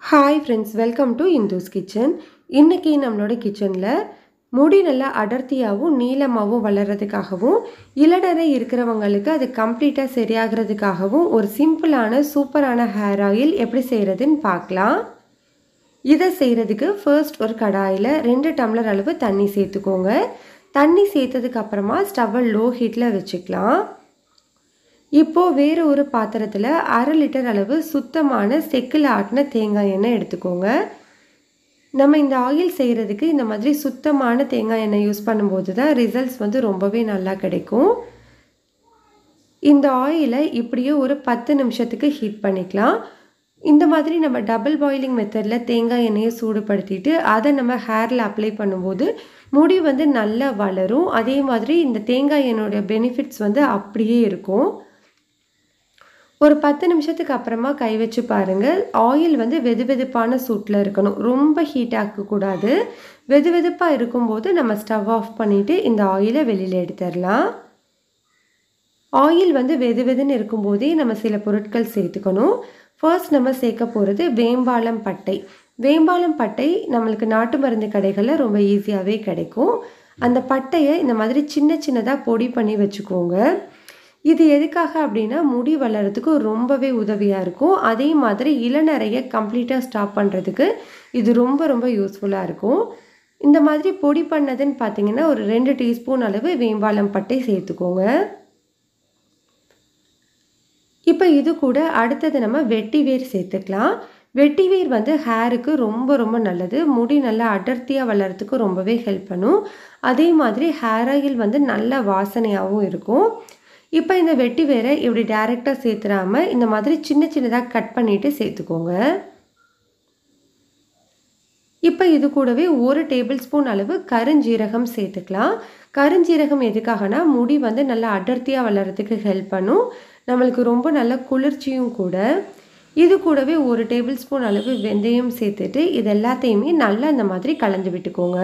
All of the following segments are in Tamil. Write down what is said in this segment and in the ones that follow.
hi friends welcome to Indu's kitchen இன்றைக்கி நம்மளோட கிச்சனில் முடி நல்லா அடர்த்தியாகவும் நீளமாகவும் வளர்கிறதுக்காகவும் இளநரை இருக்கிறவங்களுக்கு அது கம்ப்ளீட்டாக சரியாகிறதுக்காகவும் ஒரு சிம்பிளான சூப்பரான ஹேர் ஆயில் எப்படி செய்கிறதுன்னு பார்க்கலாம் இதை செய்கிறதுக்கு ஃபர்ஸ்ட் ஒரு கடாயில் ரெண்டு டம்ளர் அளவு தண்ணி சேர்த்துக்கோங்க தண்ணி சேர்த்ததுக்கு அப்புறமா ஸ்டவ்வை லோ ஹீட்டில் வச்சுக்கலாம் இப்போது வேறு ஒரு பாத்திரத்தில் அரை லிட்டர் அளவு சுத்தமான செக்கில் ஆட்டின தேங்காய் எண்ணெய் எடுத்துக்கோங்க நம்ம இந்த ஆயில் செய்கிறதுக்கு இந்த மாதிரி சுத்தமான தேங்காய் எண்ணெய் யூஸ் பண்ணும்போது தான் ரிசல்ட்ஸ் வந்து ரொம்பவே நல்லா கிடைக்கும் இந்த ஆயிலை இப்படியே ஒரு பத்து நிமிஷத்துக்கு ஹீட் பண்ணிக்கலாம் இந்த மாதிரி நம்ம டபுள் பாயிலிங் மெத்தடில் தேங்காய் எண்ணெயை சூடுபடுத்திட்டு அதை நம்ம ஹேரில் அப்ளை பண்ணும்போது முடி வந்து நல்லா வளரும் அதே மாதிரி இந்த தேங்காய் எண்ணெயோட பெனிஃபிட்ஸ் வந்து அப்படியே இருக்கும் ஒரு பத்து நிமிஷத்துக்கு அப்புறமா கை வச்சு பாருங்கள் ஆயில் வந்து வெது வெதுப்பான சூட்டில் இருக்கணும் ரொம்ப ஹீட் ஆக்கக்கூடாது வெது வெதுப்பாக இருக்கும்போது நம்ம ஸ்டவ் ஆஃப் பண்ணிவிட்டு இந்த ஆயிலை வெளியில் எடுத்துடலாம் ஆயில் வந்து வெது வெதுன்னு இருக்கும்போதே நம்ம சில பொருட்கள் சேர்த்துக்கணும் ஃபர்ஸ்ட் நம்ம சேர்க்க போகிறது வேம்பாலம் பட்டை வேம்பாலம் பட்டை நம்மளுக்கு நாட்டு மருந்து கடைகளில் ரொம்ப ஈஸியாகவே கிடைக்கும் அந்த பட்டையை இந்த மாதிரி சின்ன சின்னதாக பொடி பண்ணி வச்சுக்கோங்க இது எதுக்காக அப்படின்னா முடி வளர்கிறதுக்கு ரொம்பவே உதவியாக இருக்கும் அதே மாதிரி இளநரையை கம்ப்ளீட்டாக ஸ்டாப் பண்ணுறதுக்கு இது ரொம்ப ரொம்ப யூஸ்ஃபுல்லாக இருக்கும் இந்த மாதிரி பொடி பண்ணதுன்னு பார்த்தீங்கன்னா ஒரு ரெண்டு டீஸ்பூன் அளவு வேம்பாலம் பட்டை சேர்த்துக்கோங்க இப்போ இது கூட அடுத்தது நம்ம வெட்டி வேர் சேர்த்துக்கலாம் வெட்டி வேர் வந்து ஹேருக்கு ரொம்ப ரொம்ப நல்லது முடி நல்லா அடர்த்தியாக வளர்கிறதுக்கு ரொம்பவே ஹெல்ப் பண்ணும் அதே மாதிரி ஹேர் ஆயில் வந்து நல்ல வாசனையாகவும் இருக்கும் இப்போ இந்த வெட்டி வேரை இப்படி டைரெக்டாக சேர்த்துடாம இந்த மாதிரி சின்ன சின்னதாக கட் பண்ணிவிட்டு சேர்த்துக்கோங்க இப்போ இது கூடவே ஒரு டேபிள் ஸ்பூன் அளவு கருஞ்சீரகம் சேர்த்துக்கலாம் கருஞ்சீரகம் எதுக்காகனா முடி வந்து நல்லா அடர்த்தியாக வளர்கிறதுக்கு ஹெல்ப் பண்ணும் நம்மளுக்கு ரொம்ப நல்ல குளிர்ச்சியும் கூட இது கூடவே ஒரு டேபிள் ஸ்பூன் அளவு வெந்தயம் சேர்த்துட்டு இது எல்லாத்தையுமே நல்லா இந்த மாதிரி கலந்து விட்டுக்கோங்க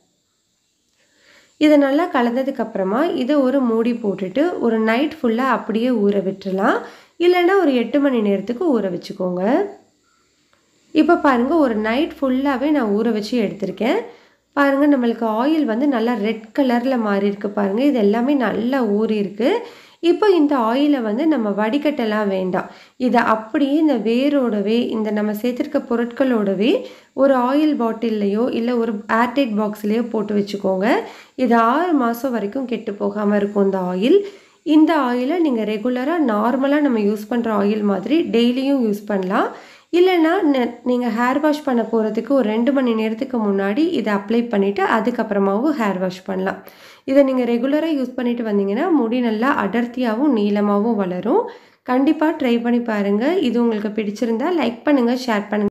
இதை நல்லா கலந்ததுக்கப்புறமா இதை ஒரு மூடி போட்டுட்டு ஒரு நைட் ஃபுல்லாக அப்படியே ஊற விட்டுறலாம் இல்லைன்னா ஒரு எட்டு மணி நேரத்துக்கு ஊற வச்சுக்கோங்க இப்போ பாருங்கள் ஒரு நைட் ஃபுல்லாகவே நான் ஊற வச்சு எடுத்திருக்கேன் பாருங்கள் நம்மளுக்கு ஆயில் வந்து நல்லா ரெட் கலரில் மாறி இருக்கு பாருங்கள் இது எல்லாமே நல்லா ஊறி இருக்குது இப்போ இந்த ஆயிலை வந்து நம்ம வடிகட்டலாம் வேண்டாம் இதை அப்படியே இந்த வேரோடவே இந்த நம்ம சேர்த்துருக்க பொருட்களோடவே ஒரு ஆயில் பாட்டில்லையோ இல்லை ஒரு ஏர்டைட் பாக்ஸ்லேயோ போட்டு வச்சுக்கோங்க இது ஆறு மாதம் வரைக்கும் கெட்டு போகாமல் இருக்கும் இந்த ஆயில் இந்த ஆயிலை நீங்கள் ரெகுலராக நார்மலாக நம்ம யூஸ் பண்ணுற ஆயில் மாதிரி டெய்லியும் யூஸ் பண்ணலாம் இல்லைன்னா நீங்கள் ஹேர் வாஷ் பண்ண போகிறதுக்கு ஒரு ரெண்டு மணி நேரத்துக்கு முன்னாடி இதை அப்ளை பண்ணிவிட்டு அதுக்கப்புறமாவும் ஹேர் வாஷ் பண்ணலாம் இதை நீங்கள் ரெகுலராக யூஸ் பண்ணிட்டு வந்தீங்கன்னா முடி நல்லா அடர்த்தியாகவும் நீளமாகவும் வளரும் கண்டிப்பாக ட்ரை பண்ணி பாருங்கள் இது உங்களுக்கு பிடிச்சிருந்தா லைக் பண்ணுங்கள் ஷேர் பண்ணுங்கள்